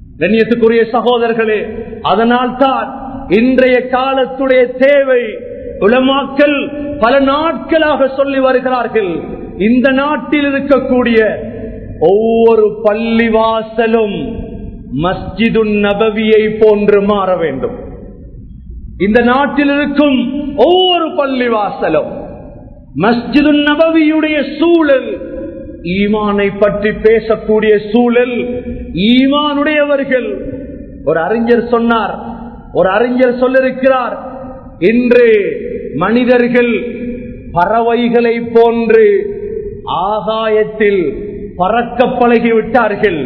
கண்ணியத்துக்குரிய சகோதரர்களே அதனால் தான் இன்றைய காலத்துடைய தேவை உலமாக்கள் பல நாட்களாக சொல்லி வருகிறார்கள் இந்த நாட்டில் இருக்கக்கூடிய ஒவ்வொரு பள்ளிவாசலும் மஸ்ஜிது நபவியை போன்று மாற வேண்டும் இந்த நாட்டில் இருக்கும் ஒவ்வொரு பள்ளிவாசலும் மஸ்ஜிது நபவியுடைய சூழல் ஈமானை பற்றி பேசக்கூடிய சூழல் ஈமானுடையவர்கள் ஒரு அறிஞர் சொன்னார் ஒரு அறிஞர் சொல்லிருக்கிறார் இன்று மனிதர்கள் பறவைகளை போன்று ஆகாயத்தில் பறக்க பழகிவிட்டார்கள்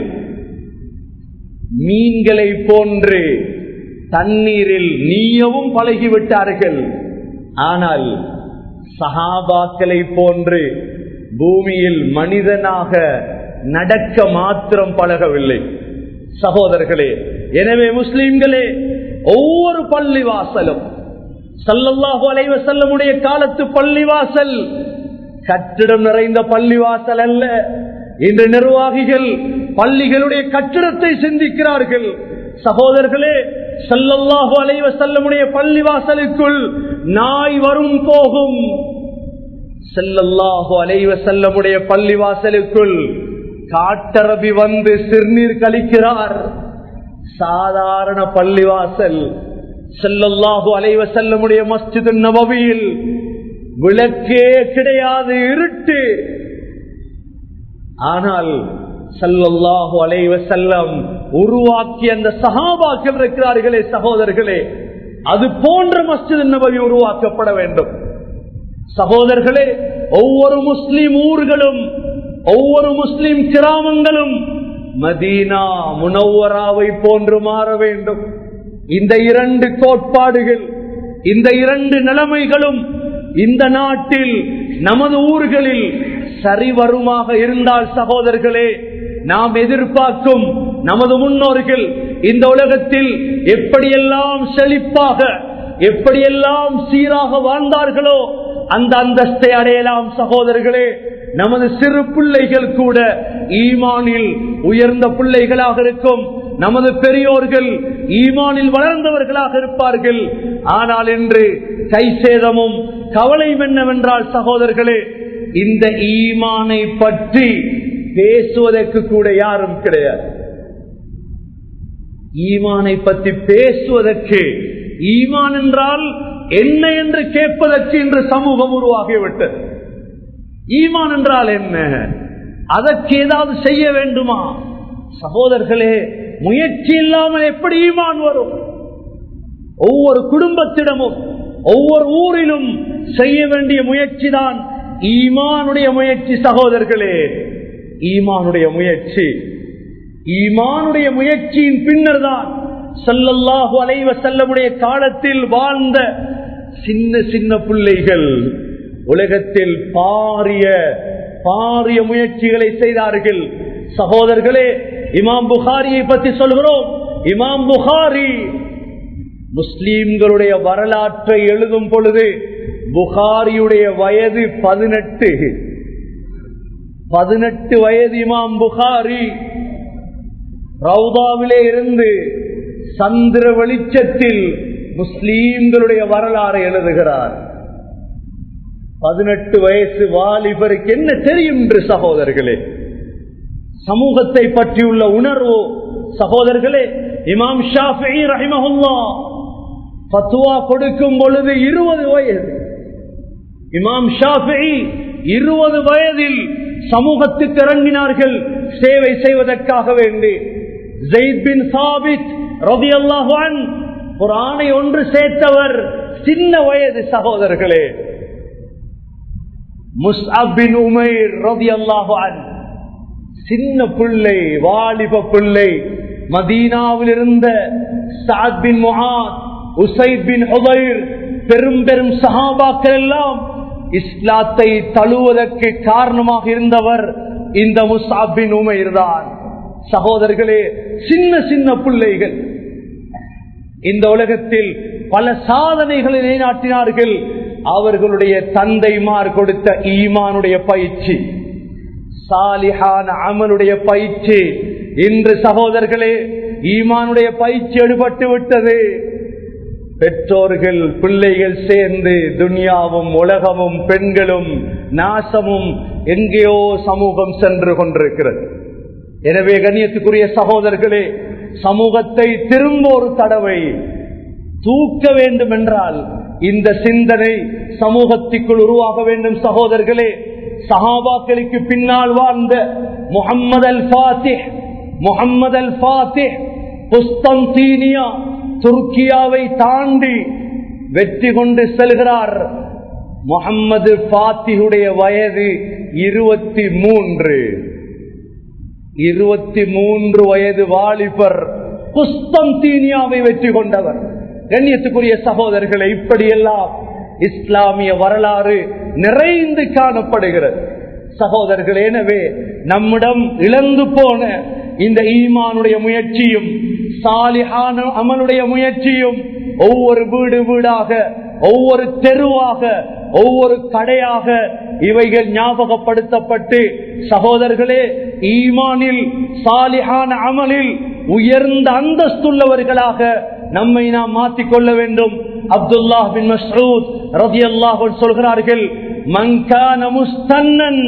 மீன்களை போன்று தண்ணீரில் நீயவும் பழகிவிட்டார்கள் ஆனால் சஹாபாக்களை போன்று பூமியில் மனிதனாக நடக்க மாத்திரம் பழகவில்லை சகோதரர்களே எனவே முஸ்லிம்களே ஒவ்வொரு பள்ளிவாசலும் சல்லல்லாஹு அலைவ செல்லமுடைய காலத்து பள்ளிவாசல் கட்டிடம் நிறைந்த பள்ளிவாசல் அல்ல இன்று நிர்வாகிகள் பள்ளிகளுடைய கட்டிடத்தை சிந்திக்கிறார்கள் சகோதரர்களே சல்லல்லாஹு அலைவ செல்லமுடைய பள்ளிவாசலுக்குள் நாய் வரும் போகும் செல்லல்லாஹு அலைவ செல்லமுடைய பள்ளிவாசலுக்குள் காட்டரபி வந்து சிறுநீர் கழிக்கிறார் சாதாரண பள்ளிவாசல் செல்லல்லாஹு அலைவ செல்லமுடைய மஸ்ஜிது நபவியில் விளக்கே கிடையாது இருட்டு ஆனால் சல்லல்லாஹு அலைவ செல்லம் உருவாக்கி அந்த சகாபாக்கள் இருக்கிறார்களே சகோதரர்களே அது போன்ற மஸ்ஜிது நபவி உருவாக்கப்பட வேண்டும் சகோதரர்களே ஒவ்வொரு முஸ்லிம் ஊர்களும் ஒவ்வொரு முஸ்லிம் கிராமங்களும் மதீனா முனவராவை போன்று மாற வேண்டும் இந்த இரண்டு கோட்பாடுகள் இந்த இரண்டு நிலைமைகளும் இந்த நாட்டில் நமது ஊர்களில் சரிவருமாக இருந்தால் சகோதரர்களே நாம் எதிர்பார்க்கும் நமது முன்னோர்கள் இந்த உலகத்தில் எப்படியெல்லாம் செழிப்பாக எப்படியெல்லாம் சீராக வாழ்ந்தார்களோ அந்த அந்தஸ்தை அடையலாம் சகோதரர்களே நமது சிறு பிள்ளைகள் கூட ஈமானில் உயர்ந்த பிள்ளைகளாக இருக்கும் நமது பெரியோர்கள் ஈமானில் வளர்ந்தவர்களாக இருப்பார்கள் ஆனால் இன்று கை சேதமும் கவலையும் என்னவென்றால் சகோதரர்களே இந்த ஈமானை பற்றி பேசுவதற்கு கூட யாரும் கிடையாது ஈமானை பற்றி பேசுவதற்கு ஈமான் என்றால் என்ன என்று கேட்பதற்கு இன்று சமூகம் உருவாகிவிட்டது ஈமான் என்றால் என்ன அதற்கு ஏதாவது செய்ய வேண்டுமா சகோதரர்களே முயற்சி இல்லாமல் எப்படி ஈமான் வரும் ஒவ்வொரு குடும்பத்திடமும் ஒவ்வொரு ஊரிலும் செய்ய வேண்டிய முயற்சி தான் ஈமானுடைய முயற்சி சகோதரர்களே ஈமானுடைய முயற்சி ஈமானுடைய முயற்சியின் பின்னர் தான் செல்லல்லாஹு அலைவ செல்லமுடைய காலத்தில் வாழ்ந்த சின்ன சின்ன பிள்ளைகள் உலகத்தில் பாரிய பாரிய முயற்சிகளை செய்தார்கள் சகோதரர்களே இமாம் புகாரியை பற்றி சொல்கிறோம் இமாம் புகாரி முஸ்லீம்களுடைய வரலாற்றை எழுதும் பொழுது புகாரியுடைய வயது பதினெட்டு பதினெட்டு வயது இமாம் புகாரி ரவுதாவிலே இருந்து சந்திர வெளிச்சத்தில் முஸ்லீம்களுடைய வரலாறு எழுதுகிறார் பதினெட்டு வயசு வாலிபருக்கு என்ன தெரியும் என்று சகோதரர்களே சமூகத்தை பற்றியுள்ள உணர்வு சகோதரர்களே இமாம் ஷாஃபி ரஹிமஹுல்லா பத்துவா கொடுக்கும் பொழுது இருபது வயது இமாம் ஷாஃபி இருபது வயதில் சமூகத்துக்கு இறங்கினார்கள் சேவை செய்வதற்காக வேண்டி ஜெயித் பின் சாபித் ரவி அல்லாஹான் ஒரு ஆணை ஒன்று சேர்த்தவர் சின்ன வயது சகோதரர்களே முஸ்அபின் உமைர் ரவி அல்லாஹான் சின்ன பிள்ளை வாலிப பிள்ளை மதீனாவில் இருந்த சாத் பின் முஹாத் உசைத் பின் உபைர் பெரும் பெரும் சஹாபாக்கள் எல்லாம் இஸ்லாத்தை தழுவதற்கு காரணமாக இருந்தவர் இந்த முசாபின் உமைர் தான் சகோதரர்களே சின்ன சின்ன பிள்ளைகள் இந்த உலகத்தில் பல சாதனைகளை நிலைநாட்டினார்கள் அவர்களுடைய தந்தைமார் கொடுத்த ஈமானுடைய பயிற்சி சாலிஹான அமலுடைய பயிற்சி இன்று சகோதரர்களே ஈமானுடைய பயிற்சி எடுபட்டு விட்டது பெற்றோர்கள் பிள்ளைகள் சேர்ந்து துனியாவும் உலகமும் பெண்களும் நாசமும் எங்கேயோ சமூகம் சென்று கொண்டிருக்கிறது எனவே கண்ணியத்துக்குரிய சகோதரர்களே சமூகத்தை திரும்ப ஒரு தடவை தூக்க வேண்டும் என்றால் இந்த சிந்தனை சமூகத்திற்குள் உருவாக வேண்டும் சகோதரர்களே சஹாபாக்களுக்கு பின்னால் வாழ்ந்த முகம்மது அல் ஃபாத்திஹ் முகம்மது அல் ஃபாத்திஹ் புஸ்தந்தீனியா துருக்கியாவை தாண்டி வெற்றி கொண்டு செல்கிறார் முகம்மது பாத்தியுடைய வயது இருபத்தி மூன்று இருபத்தி மூன்று வயது வாலிபர் குஸ்தந்தீனியாவை வெற்றி கொண்டவர் கண்ணியத்துக்குரிய சகோதரர்களை இப்படியெல்லாம் இஸ்லாமிய வரலாறு நிறைந்து காணப்படுகிறது சகோதரர்கள் எனவே நம்மிடம் இழந்து போன இந்த ஈமானுடைய முயற்சியும் சாலிஹான அமலுடைய முயற்சியும் ஒவ்வொரு வீடு வீடாக ஒவ்வொரு தெருவாக ஒவ்வொரு கடையாக இவைகள் ஞாபகப்படுத்தப்பட்டு சகோதரர்களே ஈமானில் சாலிஹான அமலில் உயர்ந்த அந்தஸ்துள்ளவர்களாக நம்மை நாம் மாற்றிக்கொள்ள வேண்டும் அப்துல்லா பின் மஸ்ரூத் ரதி அல்லாஹ் சொல்கிறார்கள் மங்கான முஸ்தன்னன்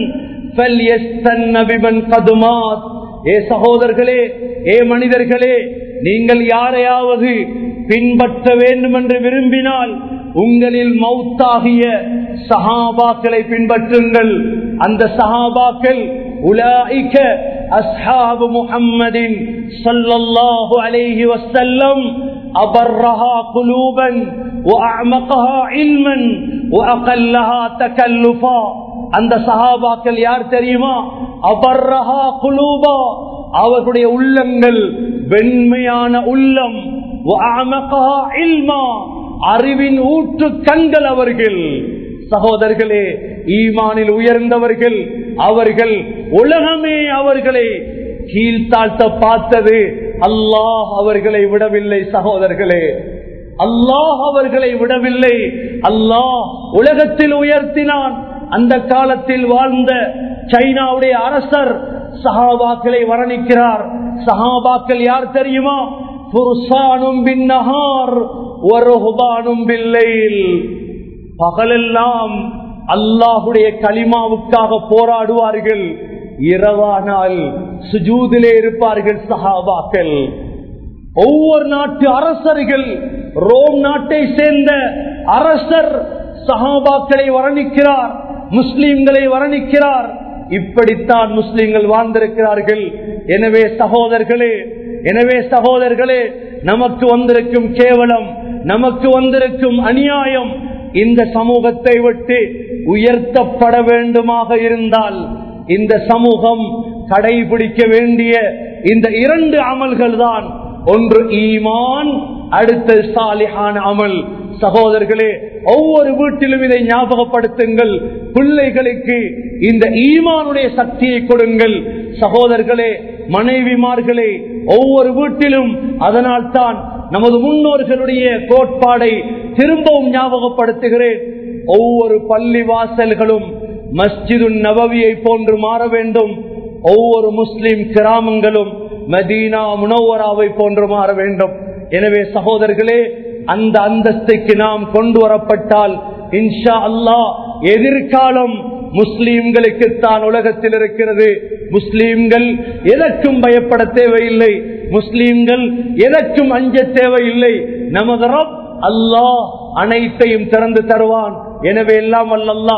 ஏ சகோதரர்களே ஏ மனிதர்களே நீங்கள் யாரையாவது பின்பற்ற வேண்டும் என்று விரும்பினால் உங்களில் மௌத்தாகிய சஹாபாக்களை பின்பற்றுங்கள் அந்த சஹாபாக்கள் உலாய்க்க அஸ்ஹாபு முஹம்மதின் ஸல்லல்லாஹு அலைஹி வஸல்லம் أبرها قلوبا وأعمقها علما وأقلها تكلفا அந்த சஹாபாக்கள் யார் தெரியுமா அபர்ரஹா குலூபா அவர்களுடைய உள்ளங்கள் வெண்மையான உள்ளம் அறிவின் ஊற்று கண்கள் அவர்கள் சகோதரர்களே ஈமானில் உயர்ந்தவர்கள் அவர்கள் உலகமே அவர்களை கீழ்த்தாழ்த்த பார்த்தது அல்லாஹ் அவர்களை விடவில்லை சகோதரர்களே அல்லாஹ் அவர்களை விடவில்லை அல்லாஹ் உலகத்தில் உயர்த்தினான் அந்த காலத்தில் வாழ்ந்த சைனாவுடைய அரசர் சஹாபாக்களை வர்ணிக்கிறார் சஹாபாக்கள் யார் தெரியுமா புருஷானும் பின்னஹார் ஒருபானும் பில்லையில் பகலெல்லாம் அல்லாஹுடைய களிமாவுக்காக போராடுவார்கள் இரவானால் சுஜூதிலே இருப்பார்கள் சஹாபாக்கள் ஒவ்வொரு நாட்டு அரசர்கள் ரோம் நாட்டை சேர்ந்த அரசர் சஹாபாக்களை வர்ணிக்கிறார் முஸ்லிம்களை வர்ணிக்கிறார் இப்படித்தான் முஸ்லிம்கள் வாழ்ந்திருக்கிறார்கள் எனவே சகோதரர்களே எனவே சகோதரர்களே நமக்கு வந்திருக்கும் கேவலம் நமக்கு வந்திருக்கும் அநியாயம் இந்த சமூகத்தை விட்டு உயர்த்தப்பட வேண்டுமாக இருந்தால் இந்த சமூகம் கடைபிடிக்க வேண்டிய இந்த இரண்டு அமல்கள் தான் ஒன்று ஈமான் அடுத்த சாலிஹான அமல் சகோதரர்களே ஒவ்வொரு வீட்டிலும் இதை ஞாபகப்படுத்துங்கள் பிள்ளைகளுக்கு இந்த ஈமானுடைய சக்தியை கொடுங்கள் சகோதரர்களே மனைவிமார்களே ஒவ்வொரு வீட்டிலும் அதனால் தான் நமது முன்னோர்களுடைய கோட்பாடை திரும்பவும் ஞாபகப்படுத்துகிறேன் ஒவ்வொரு பள்ளி வாசல்களும் மஸ்ஜிது நபவியை போன்று மாற வேண்டும் ஒவ்வொரு முஸ்லிம் கிராமங்களும் மதீனா முனவராவை போன்று மாற வேண்டும் எனவே சகோதரர்களே அந்த அந்தஸ்துக்கு நாம் கொண்டு வரப்பட்டால் இன்ஷா அல்லாஹ் எதிர்காலம் முஸ்லீம்களுக்கு தான் உலகத்தில் இருக்கிறது முஸ்லீம்கள் எதற்கும் பயப்பட தேவையில்லை முஸ்லீம்கள் எதற்கும் அஞ்ச தேவையில்லை நமது ரப் அல்லாஹ் அனைத்தையும் திறந்து தருவான் எனவே எல்லாம் அல்லா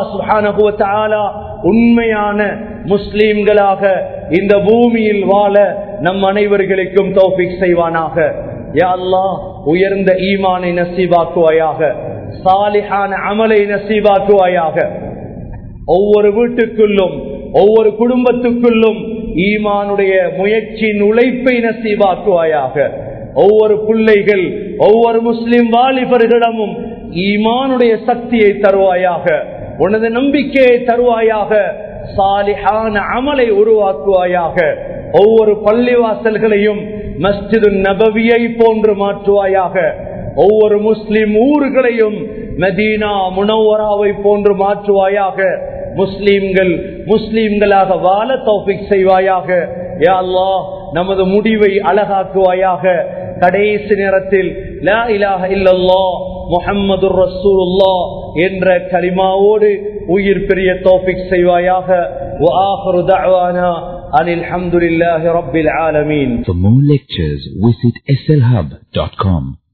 சுஹான உண்மையான முஸ்லீம்களாக இந்த பூமியில் வாழ நம் அனைவர்களுக்கும் தௌபிக் செய்வானாக யா அல்லாஹ் உயர்ந்த ஈமானை நசீபாக்குவாயாக சாலிஹான அமலை நசீபாக்குவாயாக ஒவ்வொரு வீட்டுக்குள்ளும் ஒவ்வொரு குடும்பத்துக்குள்ளும் ஈமானுடைய முயற்சியின் உழைப்பை நசீபாக்குவாயாக ஒவ்வொரு பிள்ளைகள் ஒவ்வொரு முஸ்லிம் வாலிபர்களிடமும் ஈமானுடைய சக்தியை தருவாயாக உனது நம்பிக்கையை தருவாயாக சாலிஹான அமலை உருவாக்குவாயாக ஒவ்வொரு பள்ளிவாசல்களையும் மஸ்ஜிது நபவியை போன்று மாற்றுவாயாக ஒவ்வொரு முஸ்லிம் ஊர்களையும் மதீனா முனவராவை போன்று மாற்றுவாயாக முஸ்லீம்கள் முஸ்லீம்களாக வாழ தௌபிக் செய்வாயாக யா அல்லாஹ் நமது முடிவை அழகாக்குவாயாக கடைசி நேரத்தில் லா இலாஹ இல்லல்லாஹ் முஹம்மதுர் ரசூலுல்லாஹ் என்ற கலிமாவோடு உயிர் பெரிய தௌஃபிக் செய்வாயாக وآخر دعوانا أن الحمد لله رب العالمين For more lectures, visit slhub.com.